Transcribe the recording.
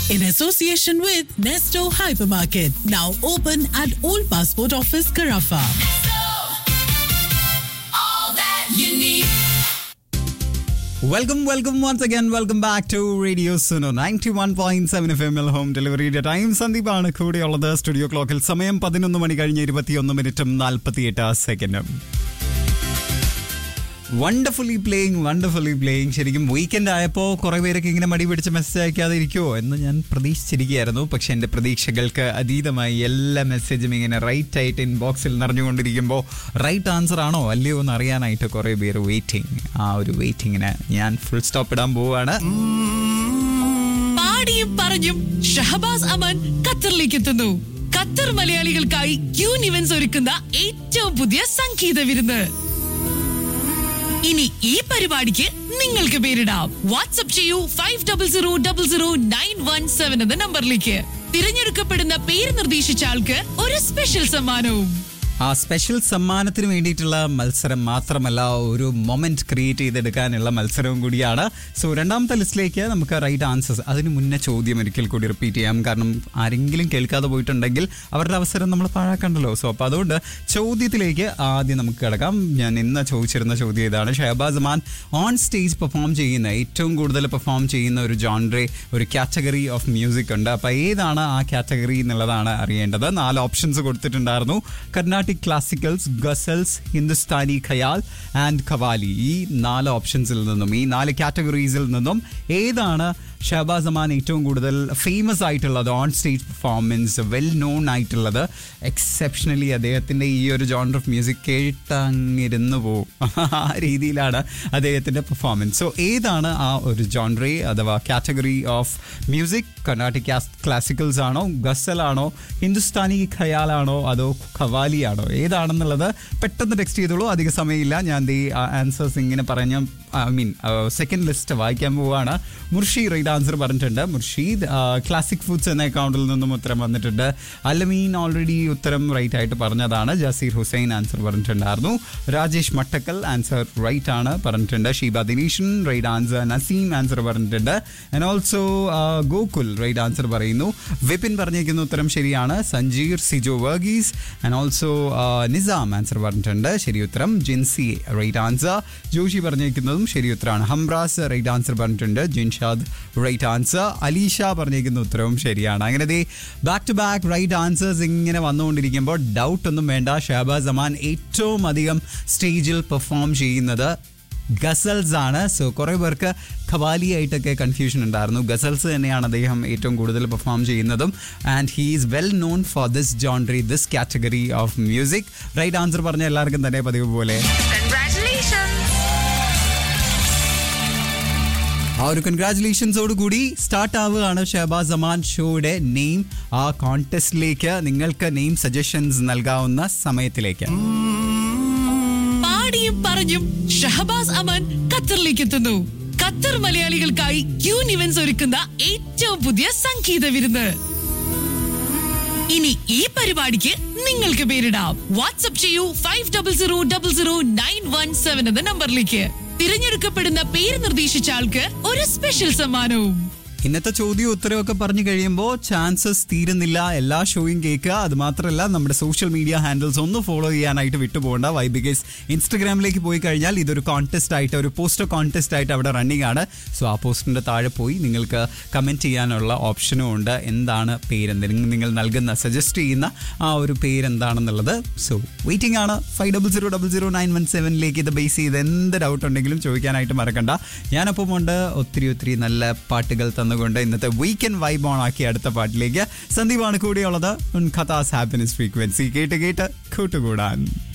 in association with Nesto Hypermarket, now open at Old Passport Office, Carafa. all that you need. Welcome welcome once again welcome back to radio Suno ninety one point seven FM L home ഹോം ഡെലിവറിയുടെ time സന്ദീപാണ് കൂടെയുള്ളത് studio ക്ലോക്കിൽ സമയം പതിനൊന്ന് മണി കഴിഞ്ഞ് ഇരുപത്തിയൊന്ന് മിനിറ്റും നാൽപ്പത്തിയെട്ട് സെക്കൻഡും വണ്ടർഫുള്ളി പ്ലേയിങ് വണ്ടർഫുള്ളി പ്ലേയിങ് ശരിക്കും വീക്കെൻഡ് ആയപ്പോൾ കുറേ പേരൊക്കെ ഇങ്ങനെ മടി പിടിച്ച് മെസ്സേജ് അയക്കാതെ ഇരിക്കുമോ എന്ന് ഞാൻ പ്രതീക്ഷിച്ചിരിക്കുകയായിരുന്നു പക്ഷെ എൻ്റെ പ്രതീക്ഷകൾക്ക് അതീതമായി എല്ലാ മെസ്സേജും ഇങ്ങനെ റൈറ്റ് ആയിട്ട് ഇൻബോക്സിൽ നിറഞ്ഞുകൊണ്ടിരിക്കുമ്പോൾ റൈറ്റ് ആൻസർ ആണോ അല്ലയോ എന്ന് അറിയാനായിട്ട് കുറേ പേര് വെയിറ്റിംഗ് ആ ഒരു വെയിറ്റിങ്ങിന് ഞാൻ ഫുൾ സ്റ്റോപ്പ് ഇടാൻ പോവുകയാണ് പാടിയും പറഞ്ഞും ഷഹബാസ് അമൻ ഖത്തറിലേക്ക് എത്തുന്നു ഖത്തർ മലയാളികൾക്കായി ക്യൂൻ ഇവന്റ്സ് ഒരുക്കുന്ന ഏറ്റവും പുതിയ സംഗീത വിരുന്ന് ഇനി ഈ പരിപാടിക്ക് നിങ്ങൾക്ക് പേരിടാം വാട്സ്ആപ്പ് ചെയ്യൂ five double zero double zero nine one seven എന്ന നമ്പറിലേക്ക് തിരഞ്ഞെടുക്കപ്പെടുന്ന പേര് നിർദ്ദേശിച്ച ആൾക്ക് ഒരു സ്പെഷ്യൽ സമ്മാനവും ആ സ്പെഷ്യൽ സമ്മാനത്തിന് വേണ്ടിയിട്ടുള്ള മത്സരം മാത്രമല്ല ഒരു മൊമെന്റ് ക്രിയേറ്റ് ചെയ്തെടുക്കാനുള്ള മത്സരവും കൂടിയാണ് സോ രണ്ടാമത്തെ ലിസ്റ്റിലേക്ക് നമുക്ക് റൈറ്റ് ആൻസേഴ്സ് അതിന് മുന്നേ ചോദ്യം ഒരിക്കൽ കൂടി റിപ്പീറ്റ് ചെയ്യാം കാരണം ആരെങ്കിലും കേൾക്കാതെ പോയിട്ടുണ്ടെങ്കിൽ അവരുടെ അവസരം നമ്മൾ പാഴാക്കണ്ടല്ലോ സോ അപ്പോൾ അതുകൊണ്ട് ചോദ്യത്തിലേക്ക് ആദ്യം നമുക്ക് കിടക്കാം ഞാൻ ഇന്ന് ചോദിച്ചിരുന്ന ചോദ്യം ഇതാണ് Shahabaz Aman on stage perform ചെയ്യുന്ന ഏറ്റവും കൂടുതൽ പെർഫോം ചെയ്യുന്ന ഒരു ജോൺറെ ഒരു കാറ്റഗറി ഓഫ് മ്യൂസിക് ഉണ്ട് അപ്പോൾ ഏതാണ് ആ കാറ്റഗറി എന്നുള്ളതാണ് അറിയേണ്ടത് നാല് ഓപ്ഷൻസ് കൊടുത്തിട്ടുണ്ടായിരുന്നു കർണാട്ടിക് ക്ലാസിക്കൽസ് ഗസൽസ് ഹിന്ദുസ്ഥാനി ഖയാൽ ആൻഡ് ഖവാലി ഈ നാല് ഓപ്ഷൻസിൽ നിന്നും ഈ നാല് കാറ്റഗറീസിൽ നിന്നും ഏതാണ് ഷഹബാസ് അമാൻ ഏറ്റവും കൂടുതൽ ഫേമസ് ആയിട്ടുള്ളത് on stage performance well known ആയിട്ടുള്ളത് എക്സെപ്ഷണലി അദ്ദേഹത്തിൻ്റെ ഈ ഒരു ജോണർ ഓഫ് മ്യൂസിക് കേട്ടങ്ങിരുന്നു പോവും ആ രീതിയിലാണ് അദ്ദേഹത്തിൻ്റെ പെർഫോമൻസ് സോ ഏതാണ് ആ ഒരു ജോൺറേ അഥവാ category of music Carnatic classicals ആണോ ഗസലാണോ ഹിന്ദുസ്ഥാനി ഖയാലാണോ അതോ ഖവാലിയാണോ ഏതാണെന്നുള്ളത് പെട്ടെന്ന് ടെക്സ്റ്റ് ചെയ്തോളൂ അധിക സമയമില്ല ഞാൻ ദി ആൻസേഴ്സ് ഇങ്ങനെ പറഞ്ഞ ഐ മീൻ സെക്കൻഡ് ലിസ്റ്റ് വായിക്കാൻ പോവുകയാണ് മുർഷീദ് റൈറ്റ് ആൻസർ പറഞ്ഞിട്ടുണ്ട് മുർഷീദ് ക്ലാസിക് ഫുഡ്സ് എന്ന അക്കൗണ്ടിൽ നിന്നും ഉത്തരം വന്നിട്ടുണ്ട് അലമീൻ ഓൾറെഡി ഉത്തരം റൈറ്റ് ആയിട്ട് പറഞ്ഞതാണ് ജസീർ ഹുസൈൻ ആൻസർ പറഞ്ഞിട്ടുണ്ടായിരുന്നു രാജേഷ് മട്ടക്കൽ ആൻസർ റൈറ്റ് ആണ് പറഞ്ഞിട്ടുണ്ട് Sheeba Dineshan right answer Naseem answer പറഞ്ഞിട്ടുണ്ട് and also Gokul right answer പറയുന്നു വിപിൻ പറഞ്ഞിരിക്കുന്ന ഉത്തരം ശരിയാണ് Sanjeer Sijo Varghese and also Nizam answer പറഞ്ഞിട്ടുണ്ട് ശരി ഉത്തരം ജിൻസി റൈറ്റ് ആൻസർ ജോഷി പറഞ്ഞിരിക്കുന്നതും ശരി ഉത്തരമാണ് ഹംറാസ് റൈറ്റ് ആൻസർ പറഞ്ഞിട്ടുണ്ട് ജിൻഷാദ് റൈറ്റ് ആൻസർ അലീഷ പറഞ്ഞിരിക്കുന്ന ഉത്തരവും ശരിയാണ് അങ്ങനെ ദേ back to back right answers ഇങ്ങനെ വന്നുകൊണ്ടിരിക്കുമ്പോൾ ഡൗട്ട് ഒന്നും വേണ്ട ഷഹബാസ് അമാൻ ഏറ്റവും അധികം സ്റ്റേജിൽ പെർഫോം ചെയ്യുന്നത് ഗസൽസ് ആണ് സോ കുറേ പേർക്ക് ഖവാലി ആയിട്ടൊക്കെ കൺഫ്യൂഷൻ ഉണ്ടായിരുന്നു ഗസൽസ് തന്നെയാണ് അദ്ദേഹം ഏറ്റവും കൂടുതൽ പെർഫോം ചെയ്യുന്നതും and he is well known for this genre this category of music right answer പറഞ്ഞ എല്ലാവർക്കും തന്നെ പതിവ് പോലെ ആ ഒരു കൺഗ്രാറ്റുലേഷൻസോട് കൂടി സ്റ്റാർട്ട് ആവുകയാണ് ഷഹബാസ് അമാൻ ഷോയുടെ നെയിം ആ കോൺടെസ്റ്റിലേക്ക് നിങ്ങൾക്ക് നെയിം സജഷൻസ് നൽകാവുന്ന സമയത്തിലേക്ക് പാടിയും പറഞ്ഞും ഷഹബാസ് അമൻ ഖത്തറിലേക്ക് എത്തുന്നു ഖത്തർ മലയാളികൾക്കായി ക്യൂൻ ഇവന്റ്സ് ഒരുക്കുന്ന ഏറ്റവും പുതിയ സംഗീത വിരുന്ന് ഇനി ഈ പരിപാടിക്ക് നിങ്ങൾക്ക് പേരിടാം വാട്സ്ആപ്പ് ചെയ്യൂ five double zero double zero nine one seven എന്ന നമ്പറിലേക്ക് തിരഞ്ഞെടുക്കപ്പെടുന്ന പേര് നിർദ്ദേശിച്ച ആൾക്ക് ഒരു സ്പെഷ്യൽ സമ്മാനവും ഇന്നത്തെ ചോദ്യം ഉത്തരവൊക്കെ പറഞ്ഞു കഴിയുമ്പോൾ ചാൻസസ് തീരുന്നില്ല എല്ലാ ഷോയും കേൾക്കുക അത് മാത്രമല്ല നമ്മുടെ സോഷ്യൽ മീഡിയ ഹാൻഡിൽസ് ഒന്ന് ഫോളോ ചെയ്യാനായിട്ട് വിട്ടുപോകണ്ട വൈ ബിക്കോസ് ഇൻസ്റ്റഗ്രാമിലേക്ക് പോയി കഴിഞ്ഞാൽ ഇതൊരു കോൺടെസ്റ്റ് ആയിട്ട് ഒരു പോസ്റ്റർ കോൺടെസ്റ്റ് ആയിട്ട് അവിടെ റണ്ണിങ് ആണ് സോ ആ പോസ്റ്ററിന്റെ താഴെ പോയി നിങ്ങൾക്ക് കമന്റ് ചെയ്യാനുള്ള ഓപ്ഷനും ഉണ്ട് എന്താണ് പേരെന്ത് നിങ്ങൾ- നിങ്ങൾ നൽകുന്ന സജസ്റ്റ് ചെയ്യുന്ന ആ ഒരു പേരെന്താണെന്നുള്ളത് സോ വെയിറ്റിംഗ് ആണ് five double zero double zero nine one സെവനിലേക്ക് ഇത് ബേസ് ചെയ്ത് എന്ത് ഡൗട്ട് ഉണ്ടെങ്കിലും ചോദിക്കാനായിട്ട് മറക്കണ്ട ഞാനപ്പം ഉണ്ട് ഒത്തിരി ഒത്തിരി നല്ല പാട്ടുകൾ തന്നുകൊണ്ട് ഇന്നത്തെ വീക്കെൻഡ് വൈബ് ഓൺ ആക്കി അടുത്ത പാട്ടിലേക്ക് സന്ദീപാണ് കൂടിയുള്ളത് ഖത്താസ് ഹാപ്പിനെസ് ഫ്രീക്വൻസി കേട്ട് കേട്ട് കൂട്ടുകൂടാൻ